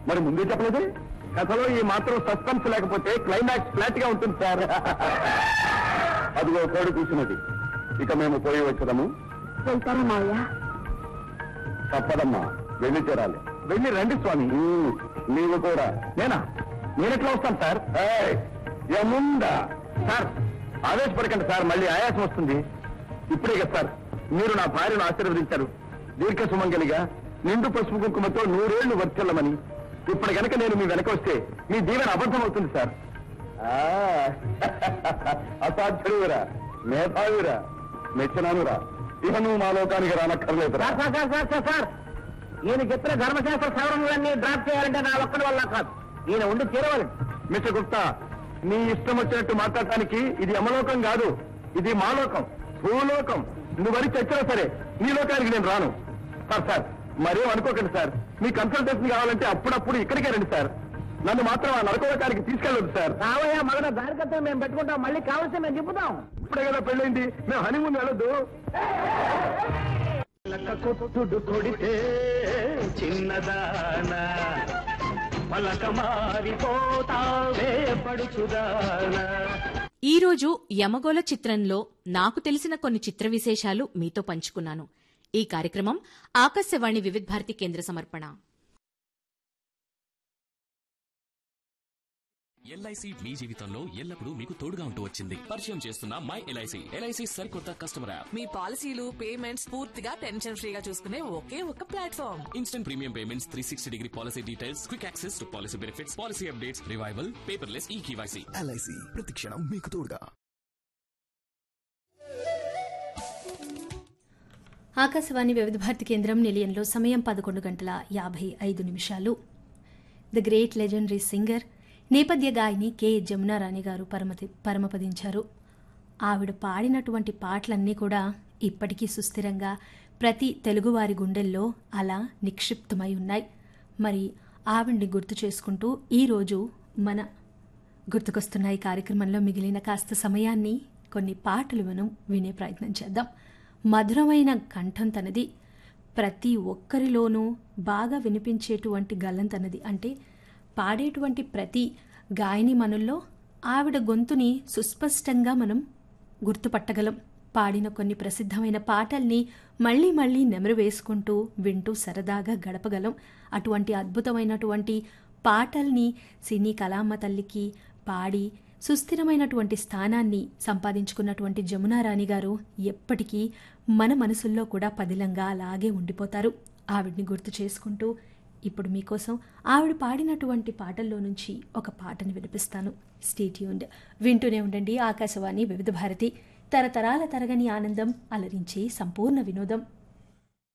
మరి ముందే చెప్పలేదు కథలో ఈ మాత్రం సస్పెన్స్ లేకపోతే క్లైమాక్స్ ఫ్లాట్ గా ఉంటుంది సార్ అదిగో కోడి కూర్చున్నది ఇక మేము పోయి వచ్చదాము వెళ్తారా మావయ్య తప్పదమ్మా వెళ్ళి తీరాలి వెళ్ళి రండి స్వామి నీవు కూడా నేనా నేనెట్లా వస్తాను సార్ ఏముందా సార్ ఆవేశపడకండి సార్ మళ్ళీ ఆయాసం వస్తుంది ఇప్పుడే కదా సార్ మీరు నా భార్యను ఆశీర్వదించారు దీర్ఘ సుమంగలిగా నిండు పసుపు కుంకుమతో నూరేళ్లు వర్చెల్లమని ఇప్పుడు గనక నేను మీ వెనక వస్తే మీ దీవెన అబద్ధం అవుతుంది సార్ అసాధ్యుడురా మేధావిరా మెచ్చనానురా ఇక నువ్వు మా లోకానికి రానక్కర్లేదురా sir sir sir sir sir ఈయన చెప్పిన ధర్మశాస్త్ర సవరణలన్నీ డ్రాప్ చేయాలంటే నా ఒక్కడి వల్ల కాదు ఈయన ఉండి తీరవాలి మిస్టర్ గుప్తా నీ ఇష్టం వచ్చినట్టు మాట్లాడటానికి ఇది యమలోకం కాదు ఇది మాలోకం భూలోకం నువ్వు వరి చచ్చినా సరే నీ లోకానికి నేను రాను సార్ సార్ మరేం అనుకోకండి సార్ మీ కన్సల్టేషన్ కావాలంటే అప్పుడప్పుడు ఇక్కడికే రండి సార్ నన్ను మాత్రం ఆ నరకోలోకానికి తీసుకెళ్ళదు సార్ రావయ్య మగడ దారికత్వం మేము పెట్టుకుంటాం మళ్ళీ కావాల్సి మేము చెప్పుతాం ఇప్పుడే కదా పెళ్ళైంది మేము హనీమూన్ వెళ్ళొద్దు కొట్టుడు కొడితే చిన్నదాన పలక మారిపోతావే పడుచుదానా ఈ రోజు యమగోళ చిత్రంలో నాకు తెలిసిన కొన్ని చిత్ర విశేషాలు మీతో పంచుకున్నాను ఈ కార్యక్రమం ఆకాశవాణి వివిధ భారతి కేంద్ర సమర్పణ ఎల్ఐసి మీ జీవితంలో ఎల్లప్పుడూ మీకు తోడుగా ఉంటూ వచ్చింది పరిచయం చేస్తున్న మై ఎల్ఐసి ఎల్ఐసి సరికొత్త కస్టమర్ యాప్ మీ పాలసీలు పేమెంట్స్ పూర్తిగా టెన్షన్ ఫ్రీగా చూసుకునే ఒకే ఒక platform instant premium payments three sixty degree policy details quick access to policy benefits policy updates revival paperless e KYC LIC ప్రతిక్షణం మీకు తోడుగా ఆకాశవాణి వివిధ భారతి కేంద్రం నిలయంలో సమయం పదకొండు గంటల యాభై ఐదు నిమిషాలు ద గ్రేట్ లెజెండరీ సింగర్ నేపథ్య గాయని కె జమునారాణి గారు పరమతి పరమపదించారు ఆవిడ పాడినటువంటి పాటలన్నీ కూడా ఇప్పటికీ సుస్థిరంగా ప్రతి తెలుగువారి గుండెల్లో అలా నిక్షిప్తమై ఉన్నాయి మరి ఆవిడ్ని గుర్తు చేసుకుంటూ ఈరోజు మన గుర్తుకొస్తున్న ఈ కార్యక్రమంలో మిగిలిన కాస్త సమయాన్ని కొన్ని పాటలు మనం వినే ప్రయత్నం చేద్దాం మధురమైన కంఠం తనది ప్రతి ఒక్కరిలోనూ బాగా వినిపించేటువంటి గల్లం తనది అంటే పాడేటువంటి ప్రతి గాయని మనుల్లో ఆవిడ గొంతుని సుస్పష్టంగా మనం గుర్తుపట్టగలం పాడిన కొన్ని ప్రసిద్ధమైన పాటల్ని మళ్ళీ మళ్ళీ నెమరు వేసుకుంటూ వింటూ సరదాగా గడపగలం అటువంటి అద్భుతమైనటువంటి పాటల్ని సినీ కళామ్మ తల్లికి పాడి సుస్థిరమైనటువంటి స్థానాన్ని సంపాదించుకున్నటువంటి జమునారాణి గారు ఎప్పటికీ మన మనసుల్లో కూడా పదిలంగా అలాగే ఉండిపోతారు ఆవిడ్ని గుర్తు చేసుకుంటూ ఇప్పుడు మీకోసం ఆవిడ పాడినటువంటి పాటల్లో నుంచి ఒక పాటను వినిపిస్తాను స్టేట్యూన్డ్ వింటూనే ఉండండి ఆకాశవాణి వివిధ భారతి తరతరాల తరగని ఆనందం అలరించే సంపూర్ణ వినోదం